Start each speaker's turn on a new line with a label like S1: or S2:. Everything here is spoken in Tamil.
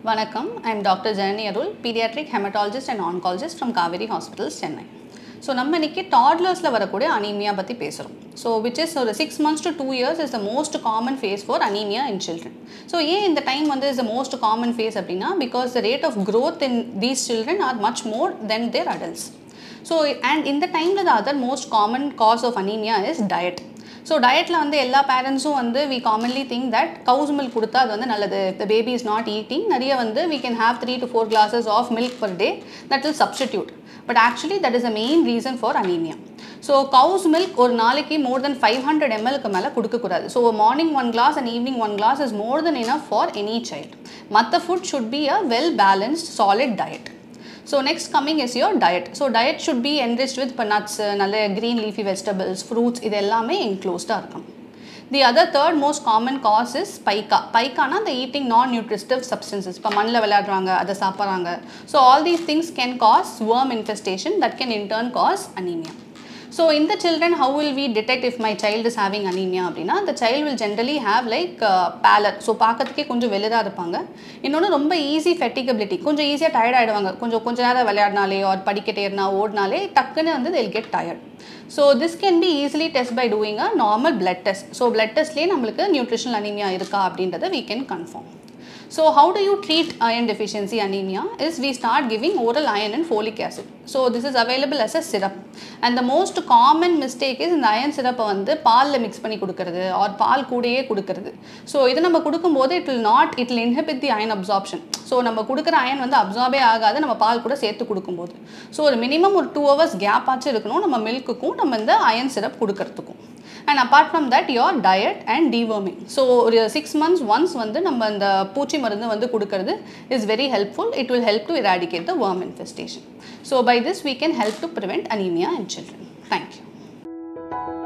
S1: வணக்கம் I am doctor Janani Arul paediatric haematologist and oncologist from Kaveri hospitals Chennai so நம்ம இன்னைக்கு டாட்லர்ஸில் வரக்கூடிய அனீமியா பற்றி பேசுகிறோம் ஸோ விச் இஸ் ஒரு six months to two years is the most common phase for anaemia in children so ஏன் இந்த டைம் வந்து is the most common phase அப்படின்னா because the rate of growth in these children are much more than their adults so and இந்த டைமில் the other most common cause of anaemia is diet so டயட்டில் வந்து எல்லா பேரண்ட்ஸும் வந்து we commonly think that cow's milk கொடுத்தா அது வந்து நல்லது the baby is not eating நிறைய வந்து we can have three to four glasses of milk per day that will substitute but actually that is a main reason for anaemia so cow's milk ஒரு நாளைக்கு மோர் தென் ஃபைவ் ஹண்ட்ரட் எம்எல்க்கு மேலே கொடுக்கக்கூடாது so morning one class and evening one glass is more than enough for any child மற்ற food should be a well balanced solid diet so next coming is your diet so diet should be enriched with இப்போ நட்ஸ் நல்ல க்ரீன் லீஃபி வெஜிடபிள்ஸ் ஃப்ரூட்ஸ் இது எல்லாமே இன்க்ளூஸ்டாக இருக்கும் the other third most common cause is pica பைக்கானா அந்த ஈட்டிங் நான் நியூட்ரிஸ்டிவ் சப்ஸ்டன்சஸ் இப்போ மண்ணில் விளையாடுறாங்க அதை சாப்பிட்றாங்க so all these things can cause worm infestation that can in turn cause anemia so இந்த children how will we detect if my child is having anaemia அப்படின்னா அந்த child will generally have like pallor so பார்க்கறதுக்கே கொஞ்சம் வெளிதாக இருப்பாங்க இன்னொன்று ரொம்ப ஈஸி ஃபெட்டிகபிலிட்டி கொஞ்சம் ஈஸியாக டயர்ட் ஆகிடுவாங்க கொஞ்சம் கொஞ்ச நேரம் விளையாடினாலே ஆர் படிக்கட்டே ஏறினா ஓடினாலே டக்குன்னு வந்து they'll get tired so this can be easily test by doing a normal blood test so blood டெஸ்ட்லேயே நம்மளுக்கு நியூட்ரிஷனல் அனீமியா இருக்கா அப்படின்றத we can confirm So how do you treat iron deficiency anemia is we start giving oral iron and folic acid. So this is available as a syrup. And the most common mistake is இந்த iron syrup வந்து பாலில் மிக்ஸ் பண்ணி கொடுக்கறது ஆர் பால் கூடயே கொடுக்கறது ஸோ இது நம்ம கொடுக்கும்போது it will not it will inhibit the iron absorption so நம்ம கொடுக்குற அயன் வந்து அப்சார்பே ஆகாது நம்ம பால் கூட சேர்த்து கொடுக்கும்போது ஸோ ஒரு மினிமம் ஒரு டூ ஹவர்ஸ் கேப் ஆச்சு இருக்கணும் நம்ம மில்க்குக்கும் நம்ம இந்த அயன் சிரப் கொடுக்கறதுக்கும் and apart from that your diet and deworming so ஒரு சிக்ஸ் மந்த்ஸ் ஒன்ஸ் வந்து நம்ம இந்த பூச்சி மருந்து வந்து கொடுக்கறது is very helpful it will help to eradicate the worm infestation. So by this we can help to prevent anemia in children. Thank you.